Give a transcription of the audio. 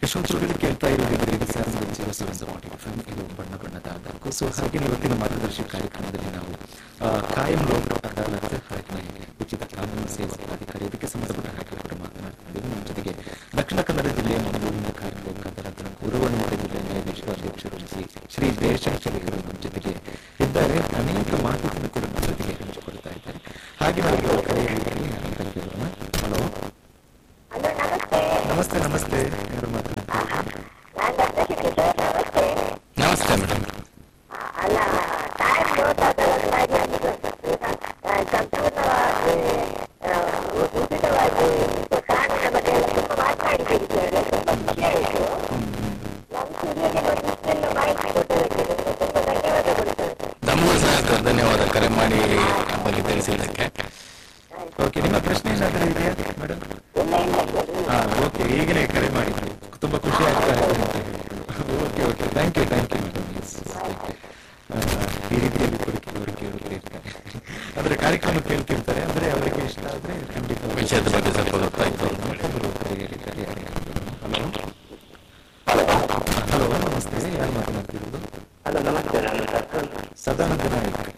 ಯಶವಂತರುಗಳು ಕೇಳ್ತಾ ಇರೋದಿದ್ರೆ ಇದು Samsung zero seven seventy F ಇದು ಬಣ್ಣ ಬಣ್ಣದ ಬೆಳಕು ಸೊ ಹಾಗೆ ಇವತ್ತಿನ ಮಾರ್ಗದರ್ಶಿ ಕಾರ್ಯಕ್ರಮದಲ್ಲಿ ನಾವು ಆ, ಕಾಯಂ ಲೋಕ ಅದಾಲತ್ ಹಾಗೆ ಉಚಿತ ಕಾನೂನು ಸೇವಾ ಅಧಿಕಾರಿ ಇದಕ್ಕೆ ಸಂಬಂಧಪಟ್ಟ ಹಾಗೆ ಕೂಡ ಮಾತನಾಡ್ತಿದ್ದೇವೆ ನಮ್ಮ ಜೊತೆಗೆ ದಕ್ಷಿಣ ಕನ್ನಡ ಜಿಲ್ಲೆಯ ಮಂಗಳೂರಿನ ಕಾಯಂ ಲೋಕ ಉರುವಣ್ಣೂರ ಜಿಲ್ಲೆಯ ನ್ಯಾಯಾಧೀಶರು ಅಧ್ಯಕ್ಷರು ಶ್ರೀ ಶ್ರೀ ಜಯಶಂಕರ್ ಇವರು ನಮ್ಮ ಜೊತೆಗೆ ಇದ್ದಾರೆ ಅನೇಕ ಮಾಹಿತಿಯನ್ನು ಕೂಡ ನಮ್ಮ ಜೊತೆಗೆ ಹಂಚಿಕೊಳ್ತಾ ಇದ್ದಾರೆ ಹಾಗೆ ನಮಗೆ ಒಂದು ಕರೆಯಲ್ಲಿ ಅಂತ ಕೇಳೋಣ ಹಲೋ ಹಲೋ ನಮಸ್ತೆ ನಮಸ್ತೆ ನಮಸ್ತೆ ಯಾರು ಮಾತಾಡ್ತಾರೆ ನಾನು ಡಾಕ್ಟರ್ ಕಿಶೋರ್ ನಮಸ್ತೆ ನಮಸ್ತೆ ಮೇಡಮ್ ಆ, ಅಲ್ಲ ಟೈಮ್ ನೋಟಾದಲ್ಲಿ ಮಾಡಿ ಅಂದಿದ್ದು ಆ, ಸಂಪೂರ್ಣವಾಗಿ ಆ, ಉ- ಉಚಿತವಾಗಿ ಇದು ಕಾನೂನಿನ ಬಗ್ಗೆ ಎಲ್ಲ ತುಂಬ ಮಾತನಾಡಿದ್ದೀರಿ ಸರ್ ತುಂಬ ಖುಷಿ ಆಯಿತು ನಮ್ಮ ಸೂರ್ಯಗೆ ಒಂದು ಇಷ್ಟೆಲ್ಲ ಮಾಹಿತಿ ಕೊಟ್ಟದಕ್ಕೆ ನಿಮಗೆ ತುಂಬ ಧನ್ಯವಾದಗಳು ಸರ್ ನಮಗೂ ಸಹ ಧನ್ಯವಾದ ಕರೆ ಮಾಡಿ ಬಗ್ಗೆ ತಿಳಿಸಿದ್ದಕ್ಕೆ ಓಕೆ ನಿಮ್ಮ ಪ್ರಶ್ನೆ ಏನಾದರೂ ಇದೆಯಾ ಮೇಡಮ್ ಇಲ್ಲ ಇಲ್ಲ ಸರ್ ಇಲ್ಲ. ಹಾ ಓಕೆ ಈಗಲೇ ಕರೆ ಮಾಡಿದ್ರು ತುಂಬಾ ಖುಷಿ ಆಗ್ತಾ ಇದೆ ಅಂತ ಹೇಳಿದ್ರು okay okay thank you thank you madam yes ಈ ರೀತಿಯಲ್ಲಿ ಕೂಡ ಕೆಲವರು ಕೇಳುತ್ತಾ ಇರ್ತಾರೆ ಅಂದ್ರೆ ಕಾರ್ಯಕ್ರಮ ಕೇಳ್ತಿರ್ತಾರೆ ಅಂದ್ರೆ ಅವರಿಗೆ ಇಷ್ಟ ಆದ್ರೆ ಖಂಡಿತ ವಿಷಯದ ಬಗ್ಗೆ ಸ್ವಲ್ಪ ಗೊತ್ತಾಯ್ತು ಅಂತ ಹೇಳಿ. ಅವರು